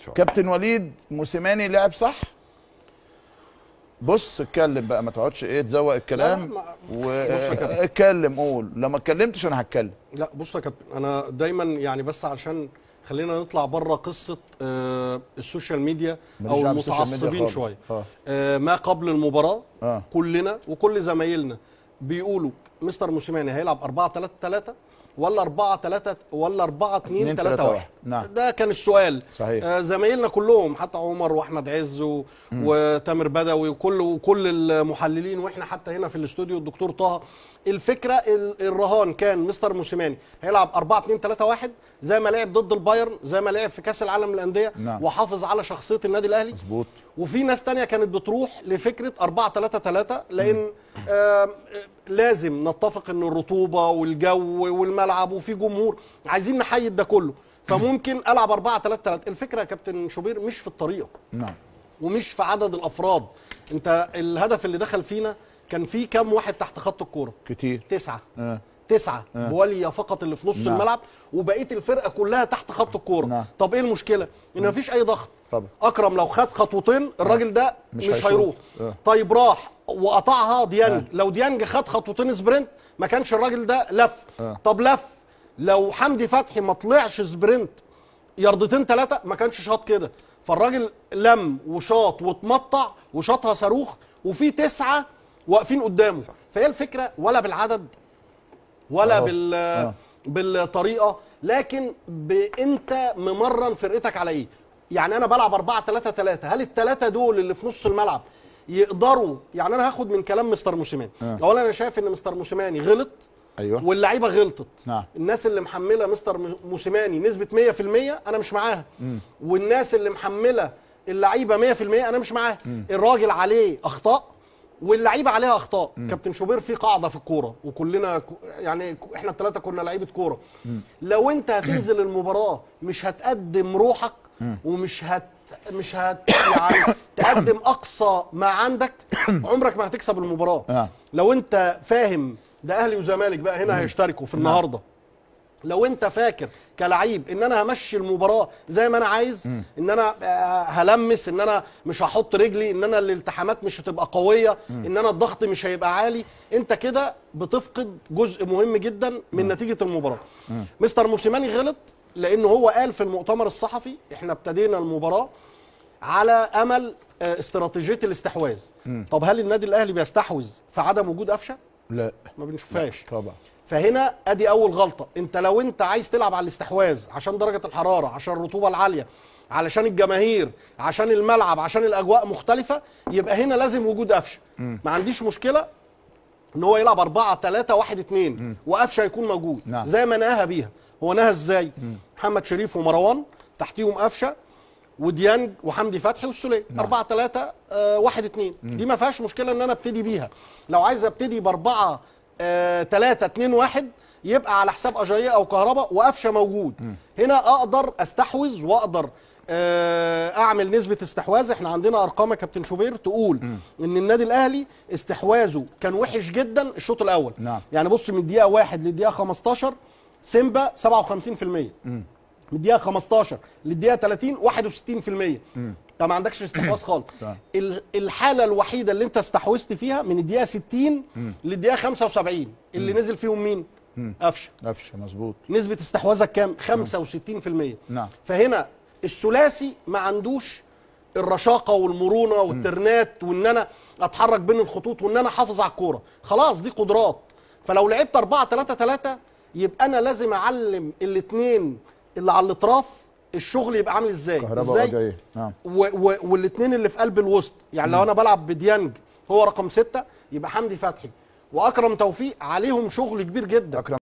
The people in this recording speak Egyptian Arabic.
شاء الله كابتن وليد موسيماني لعب صح بص اتكلم بقى ما تقعدش ايه تزوق الكلام لا، ما- واتكلم قول لو ما اتكلمتش انا هتكلم لا بص يا كابتن انا دايما يعني بس علشان خلينا نطلع بره قصه آه السوشيال ميديا ماليش او دعوة بالسوشيال ميديا المتعصبين خالص. شويه آه. آه ما قبل المباراه آه. كلنا وكل زمايلنا بيقولوا مستر موسيماني هيلعب 4 3 3 ولا 4 3 ولا 4 2 اتنين 3 تلاتة 1 واحد. نعم. ده كان السؤال صحيح. آه زمايلنا كلهم حتى عمر واحمد عز و... وتامر بدوي وكل وكل المحللين واحنا حتى هنا في الاستوديو الدكتور طه الفكره ال- الرهان كان مستر موسيماني هيلعب 4 2 3 1 زي ما لعب ضد البايرن زي ما لعب في كاس العالم للانديه نعم. وحافظ على شخصيه النادي الاهلي مظبوط وفي ناس تانية كانت بتروح لفكرة 4 3 3 لأن آم، آه لازم نتفق إن الرطوبة والجو والملعب وفي جمهور عايزين نحيد ده كله فممكن ألعب 4 3 3 الفكرة يا كابتن شوبير مش في الطريقة نعم ومش في عدد الأفراد أنت الهدف اللي دخل فينا كان في كام واحد تحت خط الكورة كتير تسعة آه. تسعة بوليا فقط اللي في نص نعم. الملعب وبقيه الفرقه كلها تحت خط الكوره نعم. طب ايه المشكله ان مفيش اي ضغط طبعا. اكرم لو خد خطوتين الراجل ده مش مش, هيشوط. هيروح آه. طيب راح وقطعها ديانج لو ديانج خد خطوتين سبرنت ما كانش الراجل ده لف آه. طب لف لو حمدي فتحي ما طلعش سبرنت ياردتين ثلاثه ما كانش شاط كده فالراجل لم وشاط واتمطع وشاطها صاروخ وفي تسعه واقفين قدامه فهي الفكره ولا بالعدد ولا أهو. بال آه. بالطريقه لكن ب... انت ممرن فرقتك على ايه يعني انا بلعب 4 3 3 هل الثلاثه دول اللي في نص الملعب يقدروا يعني انا هاخد من كلام مستر موسيماني آه. اولا انا شايف ان مستر موسيماني غلط ايوه واللعيبه غلطت نعم. الناس اللي محمله مستر م- موسيماني نسبه 100% انا مش معاها والناس اللي محمله اللعيبه 100% انا مش معاها الراجل عليه اخطاء واللعيبه عليها اخطاء كابتن شوبير في قاعده في الكوره وكلنا ك- يعني ك- احنا الثلاثه كنا لعيبه كوره لو انت هتنزل المباراه مش هتقدم روحك ومش هت مش هت يعني تقدم اقصى ما عندك عمرك ما هتكسب المباراه آه. لو انت فاهم ده اهلي وزمالك بقى هنا هيشتركوا في النهارده لو انت فاكر كلعيب ان انا همشي المباراه زي ما انا عايز ان انا آه، هلمس ان انا مش هحط رجلي ان انا الالتحامات مش هتبقى قويه ان انا الضغط مش هيبقى عالي انت كده بتفقد جزء مهم جدا من نتيجه المباراه مستر موسيماني غلط لانه هو قال في المؤتمر الصحفي احنا ابتدينا المباراه على امل آه، استراتيجيه الاستحواذ طب هل النادي الاهلي بيستحوذ في عدم وجود قفشه لا ما بنشوفهاش طبعا فهنا ادي اول غلطه انت لو انت عايز تلعب على الاستحواذ عشان درجه الحراره عشان الرطوبه العاليه علشان الجماهير عشان الملعب عشان الاجواء مختلفه يبقى هنا لازم وجود قفشه ما عنديش مشكله ان هو يلعب 4 3 1 2 وقفشه يكون موجود نعم. زي ما نهى بيها هو نهى ازاي محمد شريف ومروان تحتيهم قفشه وديانج وحمدي فتحي والسوليه 4 3 1 2 دي ما فيهاش مشكله ان انا ابتدي بيها لو عايز ابتدي ب 4 3 2 1 يبقى على حساب اجاييه او كهرباء وقفشه موجود هنا اقدر استحوذ واقدر آه، اعمل نسبه استحواذ احنا عندنا ارقام يا كابتن شوبير تقول ان النادي الاهلي استحواذه كان وحش جدا الشوط الاول نعم. يعني بص من الدقيقه 1 للدقيقه 15 سيمبا 57% من الدقيقه 15 للدقيقه 30 61% انت ما عندكش استحواذ خالص تمام. ال- الحاله الوحيده اللي انت استحوذت فيها من الدقيقه 60 للدقيقه 75 اللي نزل فيهم مين قفشه قفشه مظبوط نسبه استحواذك كام 65% نعم. فهنا الثلاثي ما عندوش الرشاقه والمرونه والترنات وان انا اتحرك بين الخطوط وان انا احافظ على الكوره خلاص دي قدرات فلو لعبت 4 3 3 يبقى انا لازم اعلم الاثنين اللي على الاطراف الشغل يبقى عامل ازاي كهرباء ازاي وجايه نعم والاثنين اللي في قلب الوسط يعني لو انا بلعب بديانج هو رقم ستة يبقى حمدي فتحي واكرم توفيق عليهم شغل كبير جدا اكرم